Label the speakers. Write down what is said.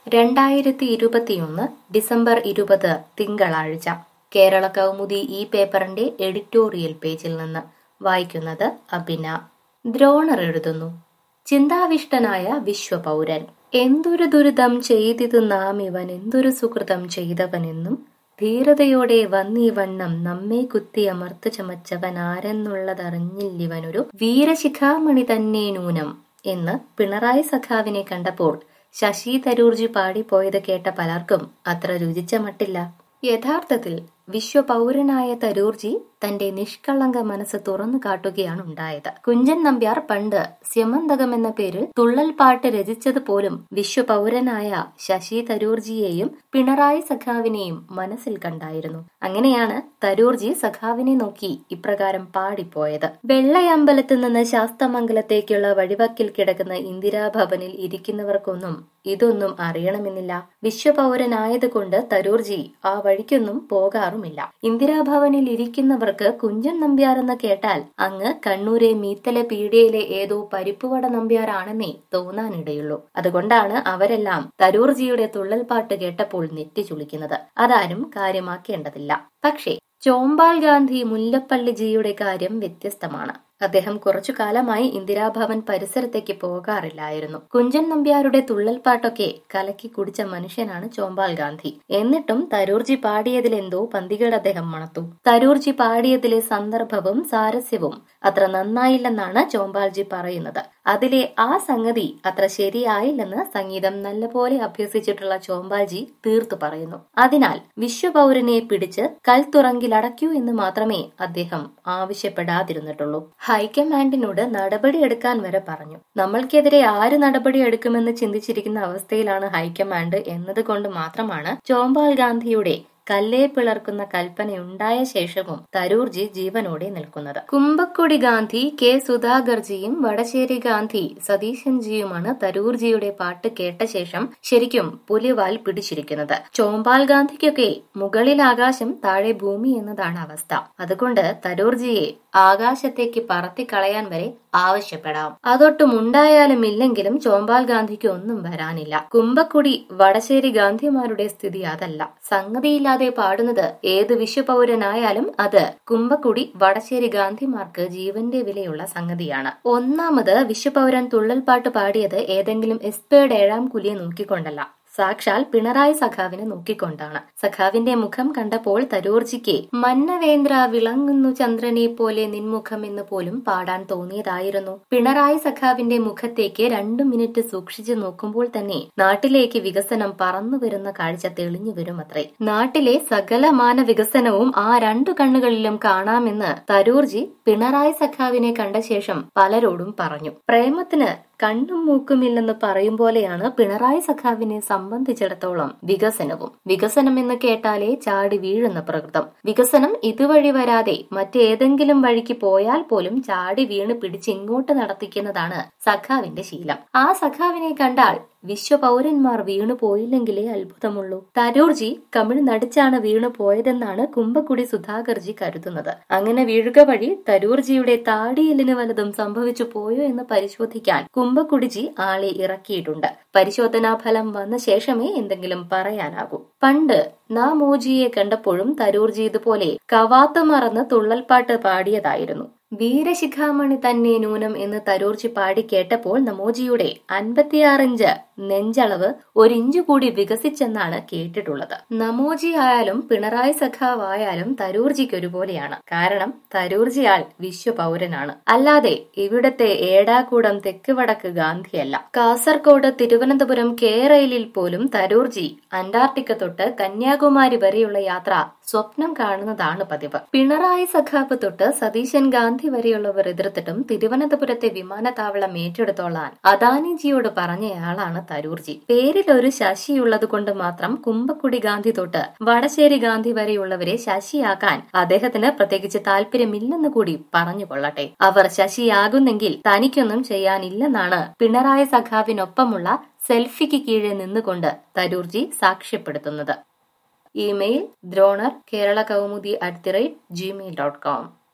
Speaker 1: രണ്ടായിരത്തി ഇരുപത്തിയൊന്ന് ഡിസംബർ ഇരുപത് തിങ്കളാഴ്ച കേരള കൗമുദി ഈ പേപ്പറിന്റെ എഡിറ്റോറിയൽ പേജിൽ നിന്ന് വായിക്കുന്നത് അബിന ദ്രോണർ എഴുതുന്നു ചിന്താവിഷ്ടനായ വിശ്വപൗരൻ എന്തൊരു ദുരിതം ചെയ്തിതു നാം ഇവൻ എന്തൊരു സുഹൃതം ചെയ്തവനെന്നും ധീരതയോടെ വന്നീവണ്ണം നമ്മെ കുത്തി അമർത്തു ചമച്ചവൻ ആരെന്നുള്ളതറിഞ്ഞില്ലിവനൊരു വീരശിഖാമണി തന്നെ നൂനം എന്ന് പിണറായി സഖാവിനെ കണ്ടപ്പോൾ ശശി തരൂർജി പാടിപ്പോയത് കേട്ട പലർക്കും അത്ര രുചിച്ച മട്ടില്ല യഥാർത്ഥത്തിൽ വിശ്വപൗരനായ തരൂർജി തന്റെ നിഷ്കളങ്ക മനസ്സ് തുറന്നു കാട്ടുകയാണ് ഉണ്ടായത് കുഞ്ചൻ നമ്പ്യാർ പണ്ട് സ്യമന്തകം എന്ന പേരിൽ തുള്ളൽ പാട്ട് രചിച്ചത് പോലും വിശ്വപൗരനായ ശശി തരൂർജിയെയും പിണറായി സഖാവിനെയും മനസ്സിൽ കണ്ടായിരുന്നു അങ്ങനെയാണ് തരൂർജി സഖാവിനെ നോക്കി ഇപ്രകാരം പാടിപ്പോയത് വെള്ളയമ്പലത്ത് നിന്ന് ശാസ്തമംഗലത്തേക്കുള്ള വഴിവക്കിൽ കിടക്കുന്ന ഇന്ദിരാഭവനിൽ ഇരിക്കുന്നവർക്കൊന്നും ഇതൊന്നും അറിയണമെന്നില്ല വിശ്വപൗരനായതുകൊണ്ട് തരൂർജി ആ വഴിക്കൊന്നും പോകാറുമില്ല ഇന്ദിരാഭവനിൽ ഇരിക്കുന്നവർക്ക് കുഞ്ചൻ നമ്പ്യാർ എന്ന് കേട്ടാൽ അങ്ങ് കണ്ണൂരെ മീത്തല പീഡിയയിലെ ഏതോ പരിപ്പുവട നമ്പ്യാരാണെന്നേ തോന്നാനിടയുള്ളൂ അതുകൊണ്ടാണ് അവരെല്ലാം തരൂർജിയുടെ തുള്ളൽപ്പാട്ട് കേട്ടപ്പോൾ നെറ്റി ചുളിക്കുന്നത് അതാരും കാര്യമാക്കേണ്ടതില്ല പക്ഷേ ചോമ്പാൽ ഗാന്ധി മുല്ലപ്പള്ളിജിയുടെ കാര്യം വ്യത്യസ്തമാണ് അദ്ദേഹം കുറച്ചു കാലമായി ഇന്ദിരാഭവൻ പരിസരത്തേക്ക് പോകാറില്ലായിരുന്നു കുഞ്ചൻ നമ്പ്യാരുടെ തുള്ളൽപ്പാട്ടൊക്കെ കലക്കി കുടിച്ച മനുഷ്യനാണ് ചോമ്പാൽ ഗാന്ധി എന്നിട്ടും തരൂർജി പാടിയതിലെന്തോ പന്തികേട് അദ്ദേഹം മണത്തു തരൂർജി പാടിയതിലെ സന്ദർഭവും സാരസ്യവും അത്ര നന്നായില്ലെന്നാണ് ചോമ്പാൽജി പറയുന്നത് അതിലെ ആ സംഗതി അത്ര ശരിയായില്ലെന്ന് സംഗീതം നല്ലപോലെ അഭ്യസിച്ചിട്ടുള്ള ചോമ്പാൽജി തീർത്തു പറയുന്നു അതിനാൽ വിശ്വപൗരനെ പിടിച്ച് കൽത്തുറങ്കിലടയ്ക്കൂ എന്ന് മാത്രമേ അദ്ദേഹം ആവശ്യപ്പെടാതിരുന്നിട്ടുള്ളൂ ഹൈക്കമാൻഡിനോട് നടപടിയെടുക്കാൻ വരെ പറഞ്ഞു നമ്മൾക്കെതിരെ ആര് നടപടി എടുക്കുമെന്ന് ചിന്തിച്ചിരിക്കുന്ന അവസ്ഥയിലാണ് ഹൈക്കമാൻഡ് എന്നതുകൊണ്ട് മാത്രമാണ് ചോമ്പാൽ ഗാന്ധിയുടെ കല്ലേ പിളർക്കുന്ന കൽപ്പനയുണ്ടായ ശേഷവും തരൂർജി ജീവനോടെ നിൽക്കുന്നത് കുമ്പക്കുടി ഗാന്ധി കെ സുധാകർജിയും വടശ്ശേരി ഗാന്ധി സതീശൻജിയുമാണ് തരൂർജിയുടെ പാട്ട് കേട്ട ശേഷം ശരിക്കും പുലിവാൽ പിടിച്ചിരിക്കുന്നത് ചോമ്പാൽ ഗാന്ധിക്കൊക്കെ മുകളിൽ ആകാശം താഴെ ഭൂമി എന്നതാണ് അവസ്ഥ അതുകൊണ്ട് തരൂർജിയെ ആകാശത്തേക്ക് പറത്തിക്കളയാൻ വരെ ആവശ്യപ്പെടാം അതൊട്ടും ഉണ്ടായാലും ഇല്ലെങ്കിലും ചോമ്പാൽ ഗാന്ധിക്ക് ഒന്നും വരാനില്ല കുമ്പക്കുടി വടശ്ശേരി ഗാന്ധിമാരുടെ സ്ഥിതി അതല്ല സംഗതിയില്ലാതെ പാടുന്നത് ഏത് വിശ്വപൗരനായാലും അത് കുമ്പക്കുടി വടശ്ശേരി ഗാന്ധിമാർക്ക് ജീവന്റെ വിലയുള്ള സംഗതിയാണ് ഒന്നാമത് വിശ്വപൗരൻ തുള്ളൽപ്പാട്ട് പാടിയത് ഏതെങ്കിലും എസ്പേഡ് ഏഴാം കുലിയെ നോക്കിക്കൊണ്ടല്ല സാക്ഷാൽ പിണറായി സഖാവിനെ നോക്കിക്കൊണ്ടാണ് സഖാവിന്റെ മുഖം കണ്ടപ്പോൾ തരൂർജിക്ക് മന്നവേന്ദ്ര വിളങ്ങുന്നു ചന്ദ്രനെ പോലെ നിൻമുഖം എന്ന് പോലും പാടാൻ തോന്നിയതായിരുന്നു പിണറായി സഖാവിന്റെ മുഖത്തേക്ക് രണ്ടു മിനിറ്റ് സൂക്ഷിച്ചു നോക്കുമ്പോൾ തന്നെ നാട്ടിലേക്ക് വികസനം പറന്നു വരുന്ന കാഴ്ച തെളിഞ്ഞു വരുമത്രേ നാട്ടിലെ സകലമാന വികസനവും ആ രണ്ടു കണ്ണുകളിലും കാണാമെന്ന് തരൂർജി പിണറായി സഖാവിനെ കണ്ട ശേഷം പലരോടും പറഞ്ഞു പ്രേമത്തിന് കണ്ണും മൂക്കുമില്ലെന്ന് പറയും പോലെയാണ് പിണറായി സഖാവിനെ സംബന്ധിച്ചിടത്തോളം വികസനവും വികസനം എന്ന് കേട്ടാലേ ചാടി വീഴുന്ന പ്രകൃതം വികസനം ഇതുവഴി വരാതെ മറ്റേതെങ്കിലും വഴിക്ക് പോയാൽ പോലും ചാടി വീണ് പിടിച്ചിങ്ങോട്ട് നടത്തിക്കുന്നതാണ് സഖാവിന്റെ ശീലം ആ സഖാവിനെ കണ്ടാൽ വിശ്വപൗരന്മാർ വീണു പോയില്ലെങ്കിലേ അത്ഭുതമുള്ളൂ തരൂർജി കമിഴ് നടിച്ചാണ് വീണു പോയതെന്നാണ് കുമ്പക്കുടി സുധാകർജി കരുതുന്നത് അങ്ങനെ വീഴുക വഴി തരൂർജിയുടെ താടിയെല്ലിന് വലതും സംഭവിച്ചു പോയോ എന്ന് പരിശോധിക്കാൻ കുമ്പക്കുടിജി ആളെ ഇറക്കിയിട്ടുണ്ട് പരിശോധനാ ഫലം വന്ന ശേഷമേ എന്തെങ്കിലും പറയാനാകൂ പണ്ട് നാമോജിയെ കണ്ടപ്പോഴും തരൂർജി ഇതുപോലെ കവാത്ത് മറന്ന് തുള്ളൽപ്പാട്ട് പാടിയതായിരുന്നു വീരശിഖാമണി തന്നെ നൂനം എന്ന് തരൂർജി പാടി കേട്ടപ്പോൾ നമോജിയുടെ അൻപത്തിയാറിഞ്ച് നെഞ്ചളവ് ഒരിഞ്ചു കൂടി വികസിച്ചെന്നാണ് കേട്ടിട്ടുള്ളത് നമോജി ആയാലും പിണറായി സഖാവായാലും തരൂർജിക്ക് ഒരുപോലെയാണ് കാരണം തരൂർജിയാൽ വിശ്വപൗരനാണ് അല്ലാതെ ഇവിടത്തെ ഏടാകൂടം തെക്ക് വടക്ക് ഗാന്ധിയല്ല കാസർകോട് തിരുവനന്തപുരം കേരളിൽ പോലും തരൂർജി അന്റാർട്ടിക്ക തൊട്ട് കന്യാകുമാരി വരെയുള്ള യാത്ര സ്വപ്നം കാണുന്നതാണ് പതിവ് പിണറായി സഖാവ് തൊട്ട് സതീശൻ ഗാന്ധി വരെയുള്ളവർ എതിർത്തിട്ടും തിരുവനന്തപുരത്തെ വിമാനത്താവളം ഏറ്റെടുത്തോളാൻ അദാനിജിയോട് പറഞ്ഞയാളാണ് തരൂർജി പേരിൽ ഒരു ശശിയുള്ളത് കൊണ്ട് മാത്രം കുമ്പക്കുടി ഗാന്ധി തൊട്ട് വടശ്ശേരി ഗാന്ധി വരെയുള്ളവരെ ശശിയാക്കാൻ അദ്ദേഹത്തിന് പ്രത്യേകിച്ച് താല്പര്യമില്ലെന്ന് കൂടി പറഞ്ഞുകൊള്ളട്ടെ അവർ ശശിയാകുന്നെങ്കിൽ തനിക്കൊന്നും ചെയ്യാനില്ലെന്നാണ് പിണറായി സഖാവിനൊപ്പമുള്ള സെൽഫിക്ക് കീഴെ നിന്നുകൊണ്ട് തരൂർജി സാക്ഷ്യപ്പെടുത്തുന്നത് email Dronar Kerala Kaumudi at the rate Gmail dot com